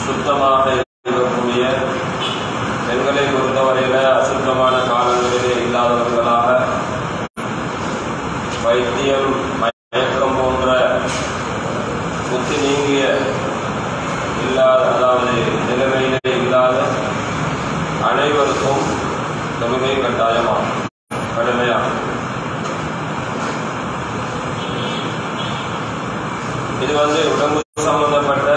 சுத்தமாக இருக்கக்கூடிய பெண்களை பொறுத்தவரையில அசுத்தமான காலங்களிலே இல்லாதவர்களாக வைத்தியம் மயக்கம் போன்ற புத்தி நீங்கிய இல்லாத அதாவது நிலைமையிலே இல்லாத அனைவருக்கும் தொழுகை கட்டாயமாகும் கடுமையாகும் இது வந்து உடம்பு சம்பந்தப்பட்ட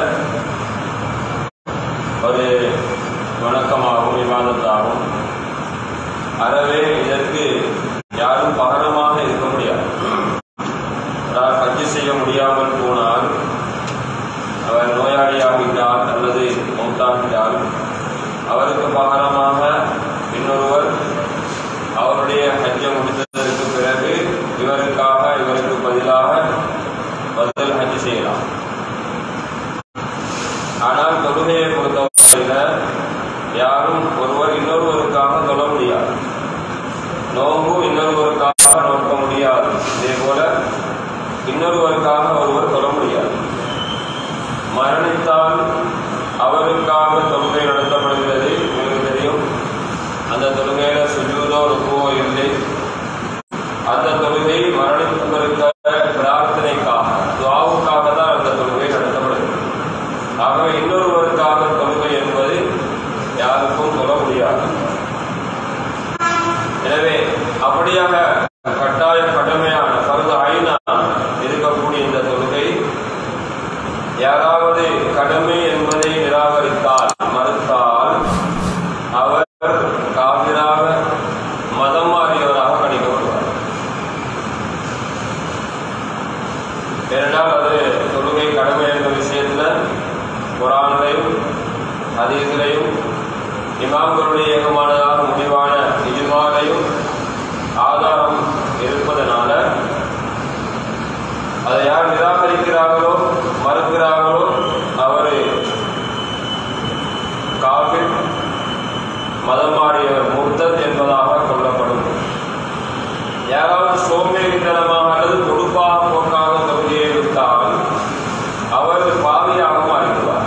ஒரு வணக்கமாகும் விவாதத்தாகும் அறவே இதற்கு யாரும் பகரமாக இருக்க முடியாது அதாவது கட்சி செய்ய முடியாமல் போனால் அவர் நோயாளியாகிட்டால் அல்லது மௌத்தாகிட்டால் அவருக்கு பகரமாக இன்னொருவர் அவருடைய ஹஜ்ஜை முடித்ததற்கு பிறகு இவருக்காக இவருக்கு பதிலாக பதில் ஹஜ் செய்யலாம் ஆனால் தொழுகையை பொறுத்தவரையில யாரும் ஒருவர் இன்னொருவருக்காக தொழ முடியாது நோன்பு இன்னொருவருக்காக நோக்க முடியாது இதே போல இன்னொருவருக்காக ஒருவர் தொழ முடியாது மரணித்தால் அவருக்காக தொழுகை நடத்தப்படுகிறது உங்களுக்கு தெரியும் அந்த தொழுகையில சுஜூதோ ருக்குவோ இல்லை அந்த தொழுகை மரணித்தவருக்காக பிரார்த்தனைக்காக துவாவுக்காக தான் அந்த தொழுகை நடத்தப்படுகிறது ஆகவே இன்னொருவருக்காக தொழுகை என்பது யாருக்கும் சொல்ல முடியாது எனவே அப்படியாக கட்டாய கடமையான கருது ஐநா இருக்கக்கூடிய இந்த தொழுகை யாராவது கடமை என்பதை நிராகரித்தால் மறுத்தால் அவர் காவிராக மதம் மாறியவராக கணிக்கப்படுவார் ஏனென்றால் அது தொழுகை கடமை என்ற விஷயத்துல குரானிலையும் அதீதிலையும் இமாம்களுடைய ஏகமானதாக முடிவான இஜ்மாலையும் ஆதாரம் இருப்பதனால அதை யார் நிராகரிக்கிறார்களோ மறுக்கிறார்களோ அவர் காபிர் மதம் மாறியவர் முர்த்தத் என்பதாக கொள்ளப்படும் யாராவது சோம்பேறித்தனமாக அல்லது பொறுப்பாக போக்காக தொகுதியை விட்டால் அவர் பாவியாக மாறிவிடுவார்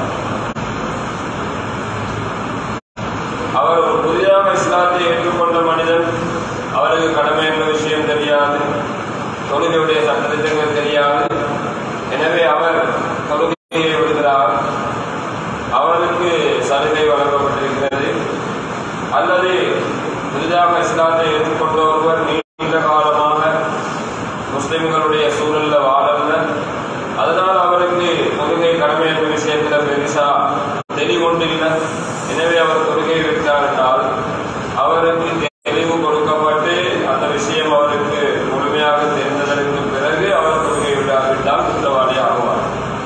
அவர் ஒரு புதிதாக இஸ்லாத்தை ஏற்றுக்கொண்ட மனிதன் அவருக்கு கடமை என்ற விஷயம் தெரியாது தொழுகையுடைய சட்டத்திட்டங்கள் தெரியாது எனவே அவர் தொழுகையை விடுகிறார் அவருக்கு சலுகை வழங்கப்பட்டிருக்கிறது அல்லது புதிதாக இஸ்லாத்தை ஏற்றுக்கொண்ட ஒருவர் நீண்ட காலமாக முஸ்லிம்களுடைய சூழல்ல வாழல்ல அதனால் அவருக்கு தொழுகை கடமை என்ற விஷயத்துல பெருசா தெளிவொன்றில்லை எனவே அவர் தொழுகை விட்டார் என்றால் அவருக்கு தெளிவு கொடுக்கப்பட்டு அந்த விஷயம் அவருக்கு முழுமையாக தெரிந்ததற்கு பிறகு அவர் தொழுகை விடாவிட்டால் குற்றவாளி ஆகுவார்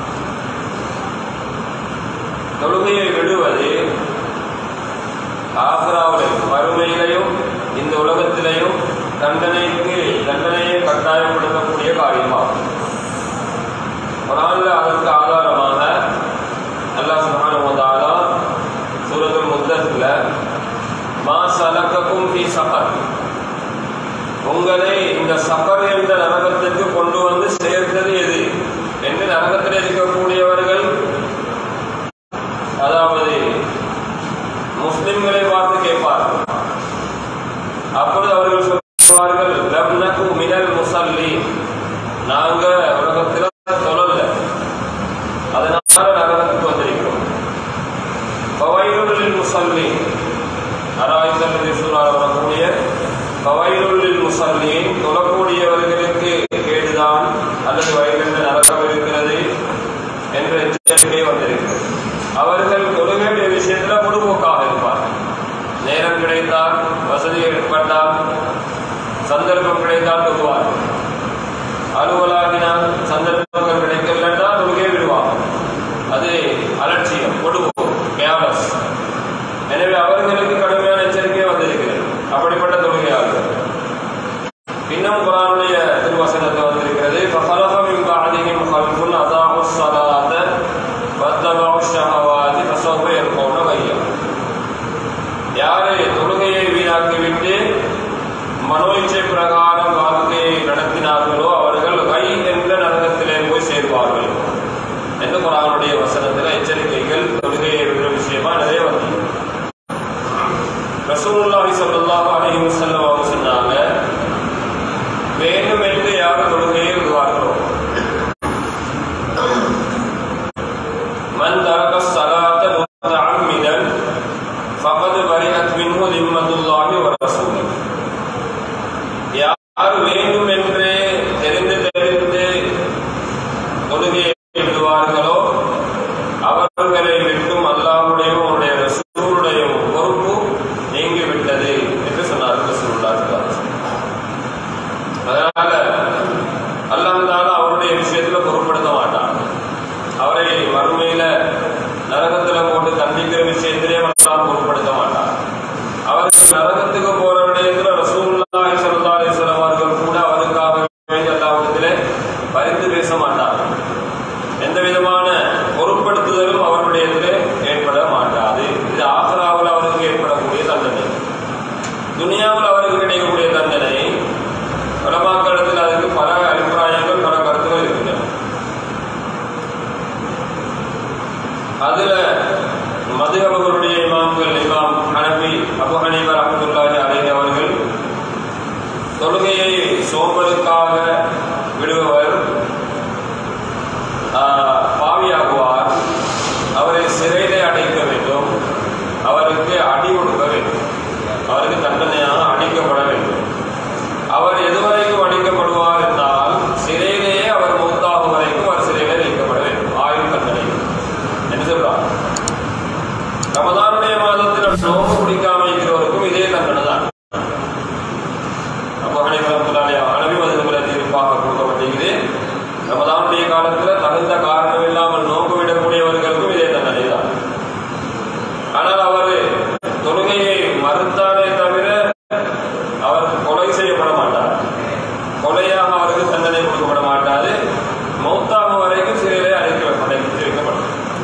தொழுகையை விடுவது ஆக்ராவிலையும் மறுமையிலையும் இந்த உலகத்திலையும் தண்டனைக்கு தண்டனையை கட்டாயப்படுத்தக்கூடிய காரியமாகும் குரான்ல அதற்கு ஆதாரமாக அல்லாஹ் சுப்ஹானஹு வ தஆலா சூரத்துல் முத்தத்துல மா சலக்கக்கும் ஃபீ சஃபர் உங்களை இந்த சஃபர் என்ற நரகத்திற்கு கொண்டு வந்து சேர்த்தது எது என்று நரகத்தில் இருக்கக்கூடியவர்கள் அதாவது முஸ்லிம்களை பார்த்து கேட்பார்கள் அப்பொழுது அவர்கள் சொல்வார்கள் லம்னகு மினல் முசல்லி நாங்க உலகத்தில் தொழல அதனால நரகத்துக்கு வந்திருக்கிறோம் பவைலுள்ளில் முசல்லி அராயுதல் சூழல் வரக்கூடிய பவைலுள்ளில் முசல்லி தொழக்கூடியவர்களுக்கு கேடுதான் அல்லது வயலில் நரகம் இருக்கிறது என்ற எச்சரிக்கை வந்திருக்கிறது அவர்கள் தொழுகையுடைய விஷயத்துல முழுபோக்காக இருப்பார்கள் நேரம் கிடைத்தால் வசதி ஏற்பட்டால் சந்தர்ப்பம் கிடைத்தால் தொழுவார்கள் அலுவலாகினால் சந்தர்ப்பங்கள் கிடைக்கலன்னா தொழுகை விடுவாங்க அது அலட்சியம் கொடுப்போம் கேவலஸ் எனவே அவர்களுக்கு கடுமையான எச்சரிக்கை வந்திருக்கிறது அப்படிப்பட்ட தொழுகையாளர்கள் இன்னும் குரானுடைய திருவசனத்தை வந்திருக்கிறது فَخَلَفَ مِنْ بَعْدِهِمْ خَلْفٌ أَضَاعُوا الصَّلَاةَ وَاتَّبَعُوا الشَّهَوَاتِ فَسَوْفَ يَلْقَوْنَ غَيًّا யாரு தொழுகையை வீணாக்கிவிட்டு மனோ இச்சை பிரகாரம் வாழ்க்கையை நடத்தினார்களோ அவர்கள் கை என்ற நரகத்திலே போய் சேர்வார்கள் என்று குரானுடைய வசனத்தில் எச்சரிக்கைகள் தொழுகையை விடுற விஷயமா நிறைய வந்து ரசூலுல்லாஹி ஸல்லல்லாஹு அலைஹி வஸல்லம் அவங்க சொன்னாங்க வேண்டும் என்று யார் தொழுகையை விடுவார்களோ மன் தரக ஸலாத்த முத்தஅம்மிதன் ஃபகத் பரிஅத் மின்ஹு திம்மத்துல்லாஹி வ ரசூலுஹு யார் வேண்டும் என்று தெரிந்து தெரிந்து தொழுகையை விடுவார்களோ அவர்களை விட்டும் அல்லாஹ்வுடைய உன்னுடைய ரசூலுடைய பொறுப்பு நீங்கி விட்டது என்று சொன்னார் ரசூலுல்லாஹி ஸல்லல்லாஹு அலைஹி வஸல்லம். அதனால அல்லாஹ் தாலா அவருடைய விஷயத்துல பொருட்படுத்த மாட்டான் அவரை மறுமையில நரகத்துல போட்டு தண்டிக்கிற விஷயத்திலே அல்லாஹ் பொருட்படுத்த மாட்டான் அவருக்கு நரகத்துக்கு போற விடயத்துல ரசூலுல்லாஹி ஸல்லல்லாஹு அலைஹி வஸல்லம் அவர்கள் கூட அவருக்காக வேண்டிய அல்லாஹ்விடத்திலே பரிந்து பேச மாட்டார்கள் எந்த விதமான பொருட்படுத்துதலும் அவருடையதிலே ஏற்பட மாட்டாது இது ஆசராவில் அவருக்கு ஏற்படக்கூடிய தண்டனை துனியாவில் அவருக்கு கிடைக்கக்கூடிய தண்டனை உலமாக்களத்தில் அதுக்கு பல அபிப்பிராயங்கள் பல கருத்துகள் இருக்கின்றன அதுல மதுகபர்களுடைய இமாம்கள் இமாம் ஹனபி அபு ஹனீபர் ரஹ்மத்துல்லாஹி அலைஹி அவர்கள் தொழுகையை சோம்பலுக்காக விடுபவர் ஆஹ், பாவியாகுவார் அவரை சிறையிலே அடைக்க வேண்டும் அவருக்கு அடி கொடுக்க வேண்டும் அவருக்கு தண்டனையாக அடிக்கப்பட வேண்டும் அவர் எதுவரைக்கும் அடிக்கப்படுவார் என்றால் சிறையிலேயே அவர் மூத்தாகும் வரைக்கும் அவர் சிறையிலே வைக்கப்பட வேண்டும் ஆயுள் தண்டனை என்ன சொல்றார் ரமதானுடைய மாதத்தில் நோம்பு பிடிக்காம இருக்கிறவருக்கும் இதே தண்டனை தான் அப்போ அனைவரத்துலாலே அனவி மதுகளை தீர்ப்பாக கொடுக்கப்பட்டிருக்குது ரமதானுடைய காலத்துல தகுந்த காரணம் இல்லாமல் நோம்பு விடக்கூடியவர்களுக்கும் இதே தண்டனை தான் ஆனால் அவர் தொழுகையை மறுத்தாலே தவிர அவர் கொலை செய்யப்பட மாட்டார் கொலையாக அவருக்கு தண்டனை கொடுக்கப்பட மாட்டாது மௌத்தாகும் வரைக்கும் சிறையிலே அடைக்க அடைத்து வைக்கப்படும்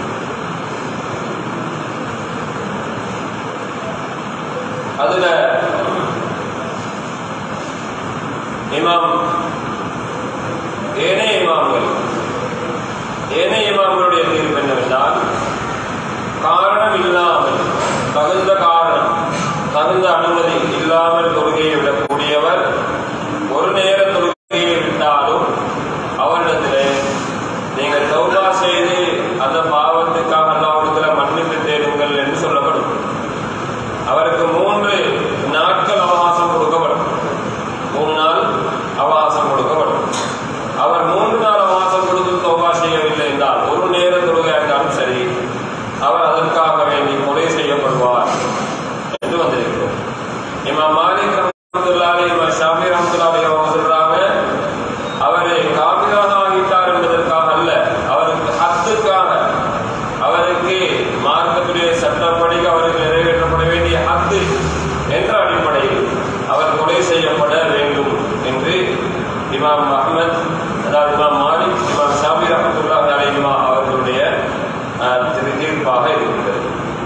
அதுல இமாம் ஏனைய இமாம்கள் ஏனைய இமாம்களுடைய தீர்ப்பு என்னவென்றால் காரணம் இல்லாமல் தகுந்த காரணம் தகுந்த அனுமதி இல்லாமல் தொழுகையை விடக்கூடியவர் ஒரு நேர தொழுகையை விட்டாலும் அவரிடத்திலே நீங்கள் தௌபா செய்து அந்த பாவத்துக்காக அல்லாவிடத்தில் மன்னிப்பு தேடுங்கள் என்று சொல்லப்படும் அவருக்கு மூன்று நாட்கள் அவகாசம் கொடுக்கப்படும் மூணு நாள் அவகாசம் கொடுக்கப்படும் அவர் மூன்று நாள் அவகாசம் கொடுத்து தௌபா செய்யவில்லை என்றால் ஒரு நேர தொழுகையாக இருந்தாலும் சரி அவர் அதற்காக வேண்டி கொலை செய்யப்படுவார் என்று வந்திருக்கிறோம் இமாம் மாலிக் ரஹ்மத்துல்லாஹி இமாம் ஷாஃபி ரஹ்மத்துல்லாஹி அவங்க சொல்றாங்க அவரை காபிராக ஆகிட்டார் என்பதற்காக அல்ல அவருக்கு ஹத்துக்காக அவருக்கு மார்க்கத்துடைய சட்டப்படி அவருக்கு நிறைவேற்றப்பட வேண்டிய ஹத்து என்ற அடிப்படையில் அவர் கொலை செய்யப்பட வேண்டும் என்று இமாம் அஹ்மத் அதாவது இமாம் மாலிக் இமாம் ஷாபி ரஹமத்துல்லாஹி அலைஹிமா அவர்களுடைய அஹ், திரு- தீர்ப்பாக இருக்கிறது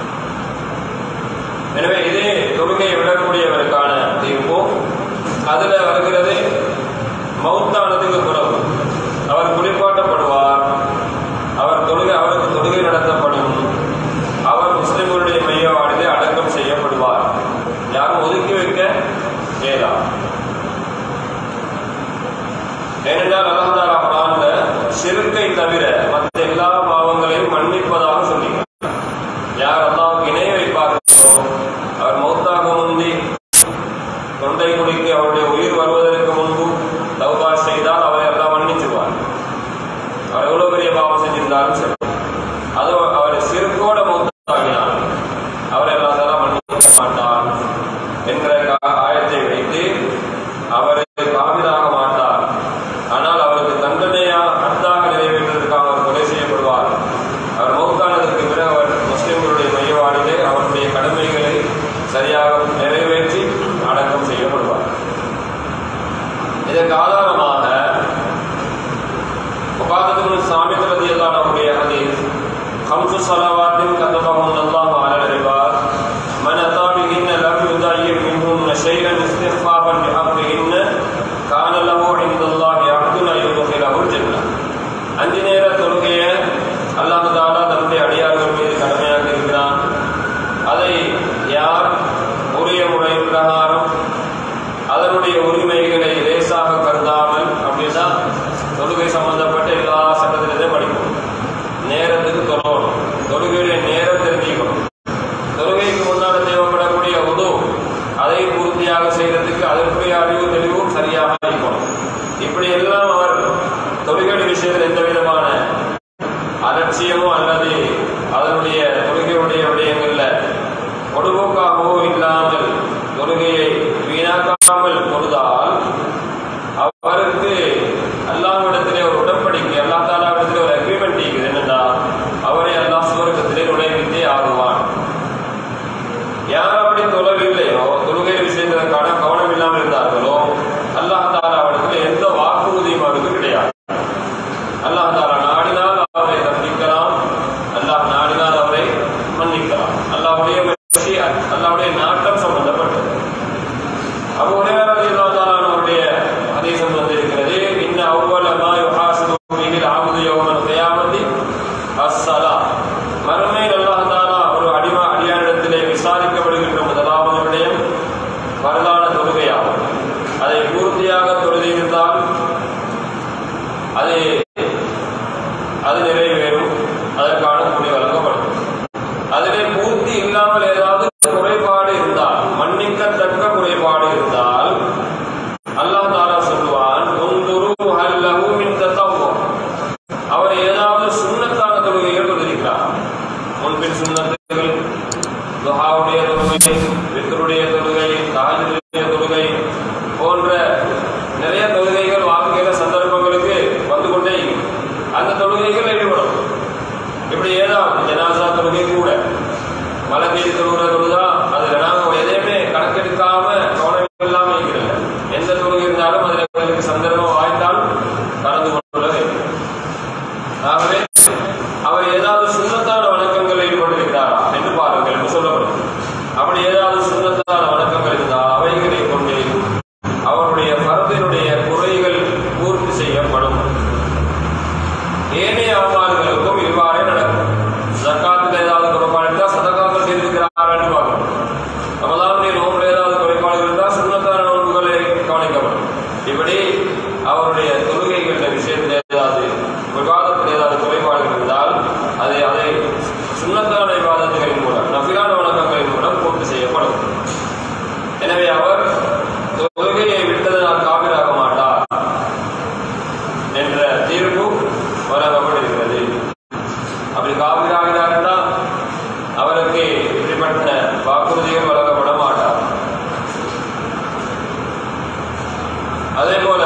எனவே இதே தொழுகையை விடக்கூடியவருக்கான தீர்ப்பு அதுல வருகிறது மௌத்தானதுக்கு பிறகு அவர் குளிப்பாட்டப்படுவார் அவர் தொழுகை அவருக்கு தொழுகை நடத்தப்படும் அவர் முஸ்லிம்களுடைய மையவாடிலே அடக்கம் செய்யப்படுவார் யாரும் ஒதுக்கி வைக்க இயலாது ஏனென்றால் அல்லாஹ் குரான்ல ஷிர்கை தவிர மற்ற எல்லா பாவங்களையும் மன்னிப்பதாக சொன்னீங்க யார் அல்லாஹ்வுக்கு இணை வைப்பார்களோ அவர் மௌத்தாக முந்தி தொண்டை குடிக்கு அவருடைய உயிர் வருவதற்கு முன்பு தௌபா செய்தால் அவரை எல்லாம் மன்னிச்சிருவார் அவர் எவ்வளவு பெரிய பாவம் செஞ்சிருந்தாலும் சரி அது அவர் சிறுக்கோட மௌத்தாகினார் அவர் எல்லாத்தெல்லாம் மன்னிக்க மாட்டார் என்ற கா- ஆயத்தை வைத்து அவர் காவிதாக மாட்டார் ஆனால் அவருக்கு தண்டனையா அத்தாக நிறைவேற்றுவதற்காக அவர் கொலை செய்யப்படுவார் அவர் மௌத்தானதற்கு பிறகு அவர் முஸ்லிம்களுடைய மையவாடிலே அவருடைய கடமைகளை சரியாக நிறைவேற்றி அடக்கம் செய்யப்படுவார் இதற்கு ஆதாரமாக உபாதத்தின் சாமித் ரதியல்லாஹு அவருடைய ஹதீஸ் خمس صلوات كتبهن الله على العباد من أتى بهن لم يضيع منهن شيئا استخفافا بحقهن كان له عند الله عبد أن يدخله الجنة அஞ்சு நேர தொழுகையை அல்லாஹ் தாலா தன்னுடைய அடியார்கள் மீது கடமையாக நோன்பின் சுண்ணத்துகள் துஹாவுடைய தொழுகை வித்தருடைய தொழுகை தாஜுடைய தொழுகை போன்ற நிறைய தொழுகைகள் வாழ்க்கையில சந்தர்ப்பங்களுக்கு வந்து கொண்டே இருக்கும். அந்த தொழுகைகள் ஈடுபடும் இப்படி ஏதாவது ஜனாசா தொழுகை கூட மலத்தேடி தொழுகிற தொழுதா அதுல நாங்க எதையுமே கணக்கெடுக்காம கவனம் இல்லாம இருக்கிறது எந்த தொழுகை இருந்தாலும் அதுல எங்களுக்கு சந்தர்ப்பம் வாய்த்தால் கலந்து கொள்ள வேண்டும் ஆகவே அவர் ஏதாவது சுண்ணத்தான வணக்கங்கள் ஈடுபட்டிருக்கிறாரா என்று பாருங்கள் என்று சொல்லப்படும் அப்படி ஏதாவது சுண்ணத்தான வணக்கங்கள் இருந்தால் அவைகளை கொண்டு அவருடைய பரத்தினுடைய குறைகள் பூர்த்தி செய்யப்படும் ஏனைய அமல்களுக்கும் இவ்வாறே நடக்கும் ஜக்காத்தில் ஏதாவது குறைபாடு இருந்தால் சதகாக்கள் செய்திருக்கிறார் என்று பார்க்கணும் ரமலானுடைய நோம்பில் ஏதாவது குறைபாடு இருந்தால் சுண்ணத்தான நோன்புகளை கவனிக்கப்படும் இப்படி அவருடைய தொழுகைகளின் விஷயத்தில் ஏதாவது விவாதத்தில் ஏதாவது குறைபாடுகள் இருந்தால் அதை அதை சுண்ணத்தான விவாதத்துகளின் மூலம் நபிலான வணக்கங்களின் மூலம் பூர்த்தி செய்யப்படும் எனவே அவர் தொழுகையை விட்டதனால் காவிராக மாட்டார் என்ற தீர்ப்பு வழங்கப்படுகிறது அப்படி காவிராகிறார் என்றால் அவருக்கு இப்படிப்பட்ட வாக்குறுதிகள் வழங்கப்பட மாட்டார் அதே போல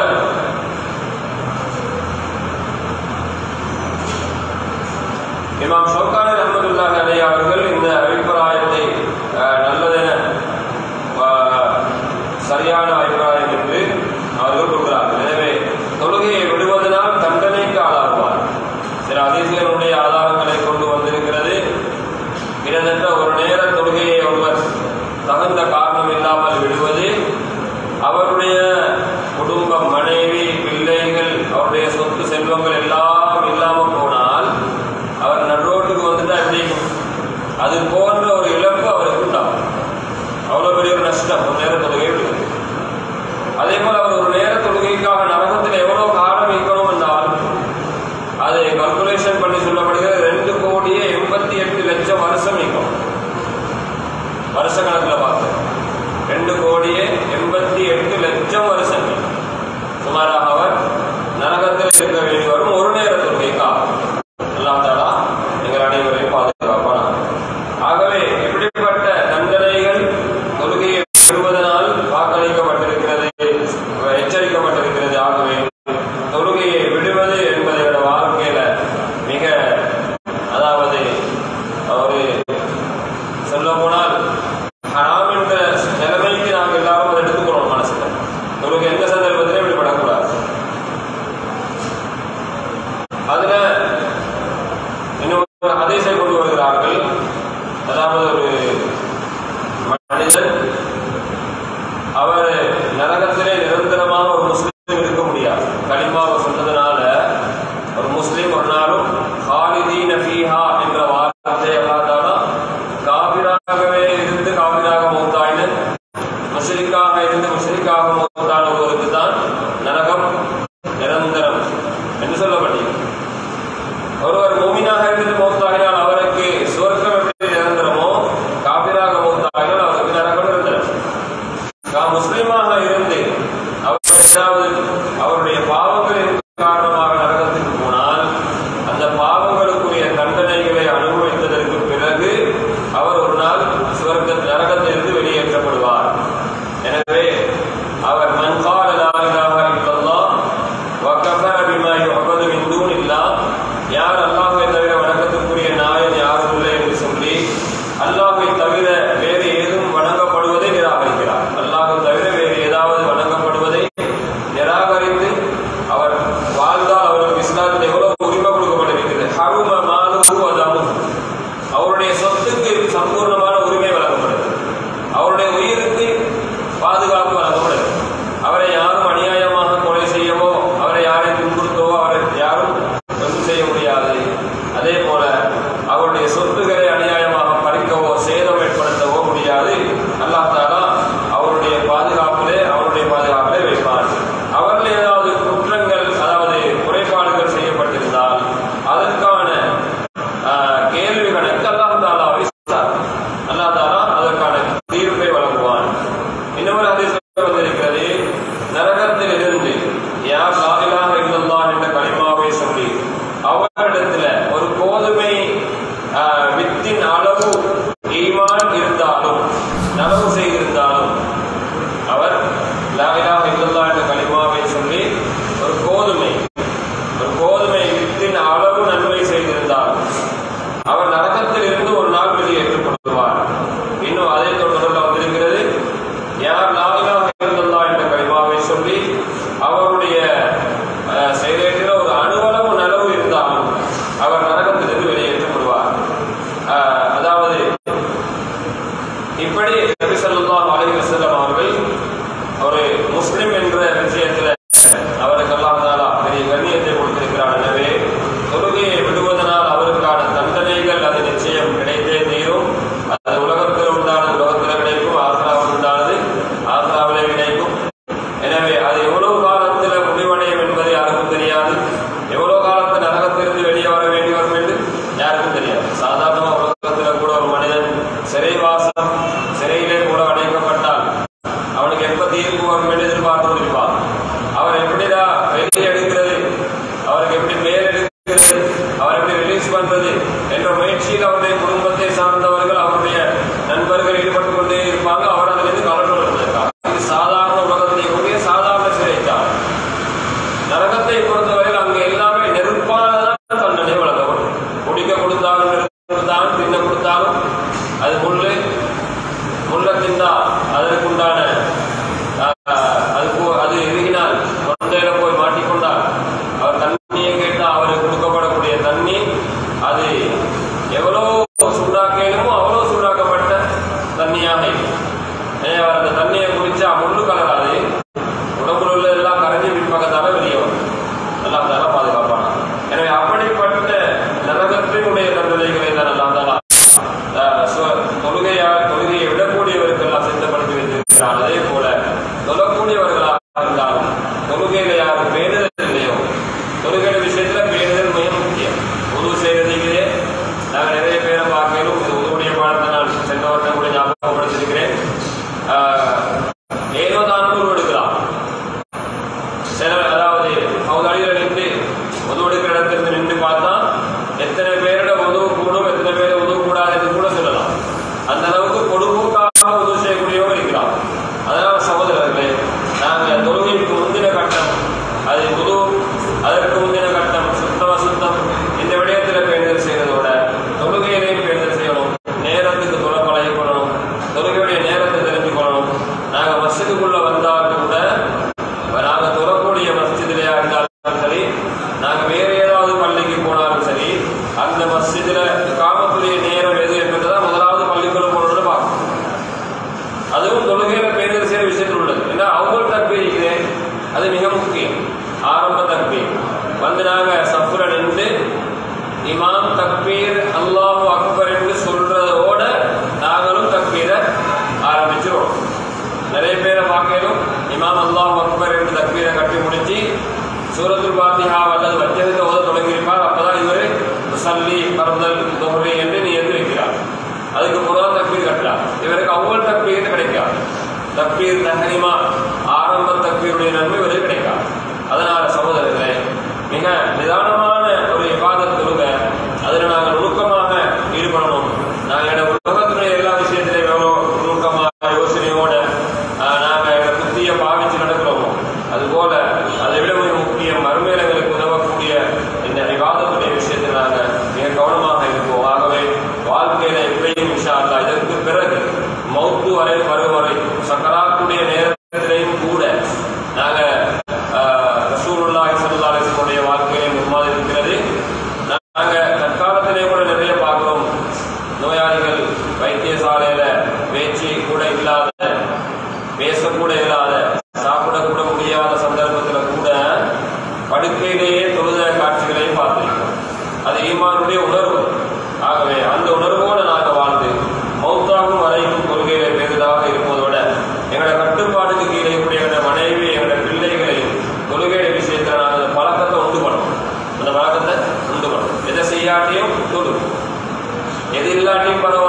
இமாம் ஷோக்கானி ரஹமத்துல்லாஹி அலைஹி அவர்கள் இந்த அபிப்பிராயத்தை அஹ், நல்லதென அஹ், சரியான அபிப்பிராயம் என்று அவர்கள் கூறுகிறார்கள் எனவே தொழுகையை விடுவதனால் தண்டனைக்கு ஆளாகுவார் சில அதிசயனுடைய ஆதாரங்களை கொண்டு வந்திருக்கிறது கிட்டத்தட்ட ஒரு நேர தொழுகையை ஒருவர் தகுந்த காரணம் இல்லாமல் விடுவது அவருடைய குடும்பம் மனைவி பிள்ளைகள் அவருடைய சொத்து செல்வங்கள் எல்லாம் இல்லாம போனால் அவர் நடுரோட்டுக்கு வந்துட்டா எப்படி இருக்கும்? அது போன்ற ஒரு இழப்பு அவருக்கு உண்டாகும் அவ்வளவு பெரிய ஒரு நஷ்டம் ஒரு நேர தொழுகை விடுவது அதே போல அவர் ஒரு நேர தொழுகைக்காக நரகத்தில் எவ்வளவு காலம் இருக்கணும் என்றால் அதை கல்குலேஷன் பண்ணி சொல்லப்படுகிறது ரெண்டு கோடியே எண்பத்தி எட்டு லட்சம் வருஷம் இருக்கும் வருஷ கணக்குல பார்த்தேன் ரெண்டு கோடியே எண்பத்தி எட்டு லட்சம் வருஷங்கள் சுமாராக அவர் நரகத்தில் இருக்க வேண்டி வரும் ஒரு நேர தொழுகைக்காக அல்லாஹ் தாலா எங்கள் அனைவரையும் பாதுகாப்பான ஆகவே இப்படிப்பட்ட தண்டனைகள் தொழுகையை விடுவதனால் வாக்களிக்கப்பட்டிருக்கிறது எச்சரிக்கப்பட்டிருக்கிறது ஆகவே தொழுகையை விடுவது என்பதை விட வாழ்க்கையில மிக அதாவது ஒரு சொல்ல போனால் ஹராம் என்ற நிலைமைக்கு நாங்கள் எல்லாரும் அதை எடுத்துக்கிறோம் மனசுல தொழுகை எந்த சந்தர்ப்பத்திலும் இப்படி படக்கூடாது அதுல இன்னும் ஒரு ஹதீஸை கொண்டு வருகிறார்கள் அதாவது ஒரு மனிதன் அவர் நரகத்திலே நிரந்தரமாக ஒரு முஸ்லீம் இருக்க முடியாது கலிமாவை சொன்னதுனால ஒரு முஸ்லீம் ஒரு நாளும் ஹாலிதீன ஃபீஹா என்ற வார்த்தை அல்லாதாலும் காபிராகவே இருந்து காபிராக மூத்தாயின முஸ்லிக்காக இருந்து முஸ்லிக்காக மூத்தான ஒருவருக்கு தான் நரகம் நிரந்தரம் என்று சொல்லப்பட்டது ஒருவர் மூமினாக இருந்து மௌத்தாகினால் அவருக்கு சுவர்க்கம் எப்படி நிரந்தரமோ காபிராக மௌத்தாகினால் அவருக்கு நரகம் நிரந்தரம் நாம் முஸ்லீமாக இருந்து அவர் ஏதாவது அவருடைய பாவங்களின் காரணமாக நரகத்துக்கு போனால் அந்த பாவங்களுக்குரிய தண்டனைகளை அனுபவித்ததற்கு பிறகு அவர் ஒரு நாள் சுவர்க்க நரகத்திலிருந்து வெளியேற்றப்படுவார் எனவே அவர் மன்கால லா இலாஹ இல்லல்லாஹ் வ கஃபர பிமா யுஅபது மின் தூனில்லாஹ் யார் அல்லாஹ்வை தவிர வணக்கத்துக்குரிய நாயன் யாரும் இல்லை என்று சொல்லி அல்லாஹ்வை தவிர வேறு ஏதும் வணங்கப்படுவதை நிராகரிக்கிறார் அல்லாஹ்வை தவிர வேறு ஏதாவது வணங்கப்படுவதை நிராகரித்து அவர் வாழ்ந்தால் அவருக்கு இஸ்லாத்தில் எவ்வளவு உரிமை கொடுக்கப்பட்டிருக்கிறது ஹரும மாலுஹு வதமுஹு அவருடைய சொத்துக்கு சம்பூர்ணமான உரிமை வழங்கப்படுது அவருடைய உயிருக்கு பாதுகாப்பு வழங்கப்படுது அவரை யாரும் அநியாயமாக கொலை செய்யவோ அவரை யாரை துன்புறுத்தவோ அவரை யாரும் ஒன்றும் செய்ய முடியாது அதே போல அவருடைய சொத்துக்களை அநியாயமாக பறிக்கவோ சேதம் ஏற்படுத்தவோ முடியாது அல்லாஹ் தாலா அவருடைய பாதுகாப்பிலே அவருடைய பாதுகாப்பிலே வைப்பார் அவர்கள் ஏதாவது குற்றங்கள் அதாவது குறைபாடுகள் செய்யப்பட்டிருந்தால் அதற்கான ஆஹ், கேள்வி கணக்கு அல்லாஹ் தாலாவை சொல்றார். அல்லாஹ் தாலா அதற்கான தீர்ப்பை வழங்குவான் இன்னொரு ஹதீஸில் வந்திருக்கிறது நரகத்தில் இருந்து யார் லாயிலாக இல்லல்லாஹ் என்ற கலிமாவை சொல்லி அவரிடத்துல ஒரு கோதுமை ஆஹ், வித்தின் அளவு ஈமான் இருந்தாலும் நனவு செய்திருந்தாலும் அவர் லா இலாஹ இல்லல்லாஹ் என்ற கலிமாவை சொல்லி ஒரு கோதுமை ஒரு கோதுமை வித்தின் அளவு நன்மை செய்திருந்தாலும் அவர் நரகத்தில் இருந்து ஒரு நாள் வெளியேற்றப்படுவார் இன்னும் அதே தொடர்பில் வந்திருக்கிறது யார் லா இலாஹ இல்லல்லாஹ் என்ற கலிமாவை சொல்லி அவருடைய அஹ், செயலேற்றில் ஒரு அணுவளவு நனவு இருந்தாலும் அவர் நரகத்திலிருந்து வெளியேற்றப்படுவார் அஹ், அதாவது இப்படி நபி ஸல்லல்லாஹு அலைஹி வஸல்லம் அவர்கள் ஒரு முஸ்லிம் என்ற விஷயத்துல அவருக்கு அல்லாஹ் தஆலா பெரிய கண்ணியத்தை கொடுத்திருக்கிறார் எனவே தொழுகையை விடுவதனால் அவருக்கான தண்டனைகள் அது நிச்சயம் கிடைத்தே தீரும் அது உலகத்தில் உண்டானது உலகத்தில் கிடைக்கும் ஆசிராவில் உண்டானது ஆசிராவிலே கிடைக்கும் எனவே அது எவ்வளவு காலத்தில் முடிவடையும் என்பது யாருக்கும் தெரியாது எவ்வளவு காலத்தில் நரகத்திலிருந்து வெளியே வர வேண்டி வரும் என்று யாருக்கும் தெரியாது சாதாரணமாக உலகத்தில் கூட ஒரு மனிதன் சிறைவாசம் சிறையிலே கூட அடைக்கப்பட்டால் அவனுக்கு எப்ப தீர்ப்பு வரும் என்று எதிர்பார்த்து கொண்டிருப்பான் அவர் எப்படிடா வெளியே எடுக்கிறது அவருக்கு எப்படி மேல் எடுக்கிறது அவர் எப்படி ரிலீஸ் பண்றது என்ற முயற்சியில் அவருடைய குடும்பத்தை சார்ந்தவர்கள் அவருடைய நண்பர்கள் ஈடுபட்டு கொண்டே இருப்பாங்க அவர் அதிலிருந்து கலந்து வருவதற்காக இது சாதாரண உலகத்தை கூடிய சாதாரண சிறைத்தான் நரகத்தை பொறுத்தவரையில் அங்கு எல்லாமே நெருப்பானதான் தண்டனை வழங்கப்படும் குடிக்க கொடுத்தாலும் நெருப்பு தான் தின்ன கொடுத்தாலும் அது முள்ளு முள்ள தின்னா அதற்குண்டான ஆஹ், அது போ- அது இறுகினால் தொண்டையில போய் மாட்டிக்கொண்டால் அவர் தண்ணியை கேட்டால் அவருக்கு கொடுக்கப்படக்கூடிய தண்ணி அது எவ்வளவு சூடாக்கணுமோ அவ்வளவு சூடாக்கப்பட்ட தண்ணியாக இருக்கும் எனவே அவர் அந்த தண்ணியை குடிச்சா முள்ளு கலராது உடம்புல உள்ள எல்லாம் கரைஞ்சி பின்பக்கத்தால வெளியே வரும் எல்லாம் தான பாதுகாப்பான எனவே அப்படிப்பட்ட நரகத்தினுடைய தண்டனைகளை தான் எல்லாம் தானா தொழுகையால் தொழுகையை விடக்கூடியவருக்கெல்லாம் சித்தப்படுத்தி வைத்திருக்கிறார் அதே போல தொழக்கூடியவர்களாக இருந்தாலும் தொழுகையில யார் பேணுதல் இல்லையோ தொழுகை விஷயத்துல பேணுதல் மிக முக்கியம் உதவு செய்வதிலே நாங்கள் நிறைய பேரை பார்க்கலும் இது உதவுடைய பாடத்தை நான் சென்ற வருடம் கூட ஞாபகப்படுத்திருக்கிறேன் ஆஹ், ஏனோ தானோ எடுக்கலாம் சில அதாவது அவங்க அடியில் நின்று உதவு எடுக்கிற இடத்துல நின்று பார்த்தா எத்தனை பேரோட உதவு கூடும் எத்தனை பேர் உதவு கூடாது என்று கூட சொல்லலாம் அந்த அளவுக்கு பொடுபோக்காக உதவு செய்யக்கூடியவங்க இருக்கிறார் அதனால சகோதரர்களே நாங்கள் தொழுகைக்கு முந்தின கட்டம் அது உதவு அதற்கு முந்தின கட்டம் சுத்தம் சுத்தம் இந்த விடயத்தில் பேணுதல் செய்யறதோட தொழுகையிலையும் பேணுதல் செய்யணும் நேரத்துக்கு தொலை பழகிக்கொள்ளணும் தொழுகையுடைய நேரத்தை தெரிஞ்சு கொள்ளணும் நாங்கள் மஸ்ஜிதுக்குள்ள வந்தால் கூட நாங்க தொழக்கூடிய மஸ்ஜிதிலே இருந்தாலும் சரி நாங்க வேற ஏதாவது பள்ளிக்கு போனாலும் சரி அந்த மஸ்ஜிதுல காமத்துடைய நேரம் எது என்பதுதான் முதலாவது பள்ளிக்குள்ள போனோம்னு பார்க்கணும் அதுவும் தொழுகையில பேருதல் செய்யற விஷயத்தில் உள்ளது ஏன்னா அவங்க தற்பீர் அது மிக முக்கியம் ஆரம்ப தக்பீர் வந்து நாங்க சஃபுர நின்று இமாம் தக்பீர் அல்லாஹு அக்பர் என்று சொல்றதோட நாங்களும் தக்பீரை ஆரம்பிச்சிருவோம் நிறைய பேரை பார்க்கலும் இமாம் அல்லாஹ் அக்பர் என்று தக்பீரை கட்டி முடிச்சு சூரத்துல் பாத்திஹா அல்லது வச்சதுக்கு ஓத தொடங்கியிருப்பார் அப்பதான் இவர் சல்லி பரந்தல் தொகுதி என்று நீ எடுத்து வைக்கிறார் அதுக்கு புறம் தக்பீர் கட்டுறார் இவருக்கு அவ்வளவு தக்பீர் கிடைக்காது தக்பீர் தஹரிமா ஆரம்ப தக்பீருடைய நன்மை இவருக்கு கிடைக்காது அதனால சகோதரர்களே மிக நிதானமான ஒரு இபாதத் தொழுக அதில் நாங்கள் நுணுக்கமாக ஈடுபடணும் நாங்கள் உலகத்துடைய எல்லா விஷயத்திலையும் எவ்வளோ நுணுக்கமாக யோசனையோட ஆஹ், நாங்க புத்திய பாவிச்சு நடக்கிறோமோ அதுபோல அதை விட மிக முக்கியம் மறுமையிலங்களுக்கு உதவக்கூடிய இந்த விவாதத்துடைய விஷயத்தில் நாங்க மிக கவனமாக இருப்போம் ஆகவே வாழ்க்கையில எப்பயும் இன்ஷா அல்லாஹ் இதற்கு பிறகு மௌத்து வரை வரும் வரை சக்கராத்துடைய நேரத்திலையும் கூட நாங்க ஆஹ், ரசூலுல்லாஹி ஸல்லல்லாஹு அலைஹி வஸல்லுடைய வாழ்க்கையிலே முன்மாதிரி இருக்கிறது நாங்க தற்காலத்திலே கூட நிறைய பார்க்கிறோம் நோயாளிகள் வைத்தியசாலையில பேச்சு கூட இல்லாத பேசக்கூட இல்லாத சாப்பிடக்கூட முடியாத சந்தர்ப்பத்துல கூட படுக்கையிலேயே தொழுத காட்சிகளையும் பார்த்திருக்கிறோம் அது ஈமானுடைய உணர்வு ஆகவே அந்த உணர்வோடு நாங்கள் வாழ்ந்து மௌத்தாகும் வரைக்கும் கொள்கையில பெரிதாக இருப்பதோட எங்களோட கட்டுப்பாட்டுக்கு கீழே கூடிய எங்களோட மனைவி எங்களோட பிள்ளைகளையும் கொள்கைയുടെ விஷயத்தில் நாங்கள் அந்த பழக்கத்தை உண்டு பண்ணணும் அந்த பழக்கத்தை உண்டு பண்ணணும் எதை செய்யாட்டியும் தொழு எது இல்லாட்டியும் பரவாயில்ல